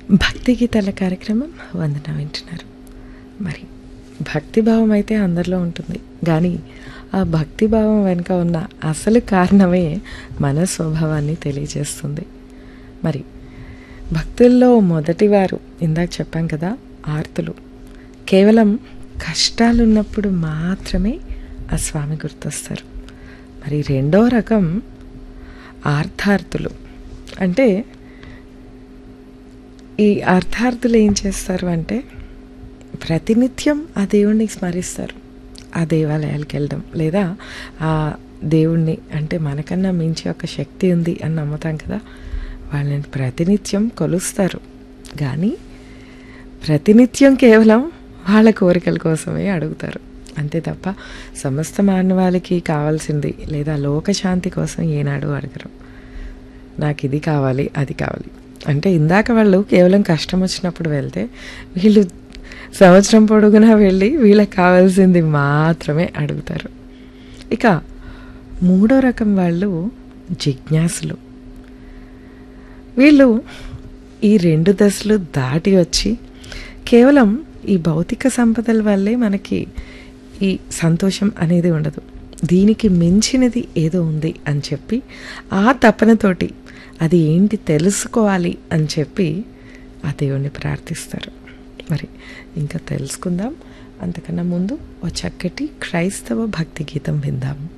భక్తి గీతాల కార్యక్రమం వందన వింటున్నారు మరి భక్తిభావం అయితే అందరిలో ఉంటుంది కానీ ఆ భక్తిభావం వెనుక ఉన్న అసలు కారణమే మన స్వభావాన్ని తెలియజేస్తుంది మరి భక్తుల్లో మొదటివారు ఇందాక చెప్పాం కదా ఆర్తులు కేవలం కష్టాలున్నప్పుడు మాత్రమే ఆ స్వామి గుర్తొస్తారు మరి రెండో రకం ఆర్థార్థులు అంటే ఈ అర్థార్థులు ఏం చేస్తారు అంటే ప్రతినిత్యం ఆ దేవుణ్ణి స్మరిస్తారు ఆ దేవాలయాలకు వెళ్ళడం లేదా ఆ దేవుణ్ణి అంటే మనకన్నా మించి ఒక శక్తి ఉంది అని నమ్ముతాం కదా వాళ్ళని ప్రతినిత్యం కొలుస్తారు కానీ ప్రతినిత్యం కేవలం వాళ్ళ కోరికల కోసమే అడుగుతారు అంతే తప్ప సమస్త మానవాళికి కావాల్సింది లేదా లోకశాంతి కోసం ఏనాడు అడగరు నాకు ఇది కావాలి అది కావాలి అంటే ఇందాక వాళ్ళు కేవలం కష్టం వచ్చినప్పుడు వెళ్తే వీళ్ళు సంవత్సరం పొడుగునా వెళ్ళి వీళ్ళకి కావాల్సింది మాత్రమే అడుగుతారు ఇక మూడో రకం వాళ్ళు జిజ్ఞాసులు వీళ్ళు ఈ రెండు దశలు దాటి వచ్చి కేవలం ఈ భౌతిక సంపదల వల్లే మనకి ఈ సంతోషం అనేది ఉండదు దీనికి మించినది ఏదో ఉంది అని చెప్పి ఆ తపనతోటి అది ఏంటి తెలుసుకోవాలి అని చెప్పి ఆ దేవుణ్ణి ప్రార్థిస్తారు మరి ఇంకా తెలుసుకుందాం అంతకన్నా ముందు ఓ చక్కటి క్రైస్తవ భక్తి గీతం విందాం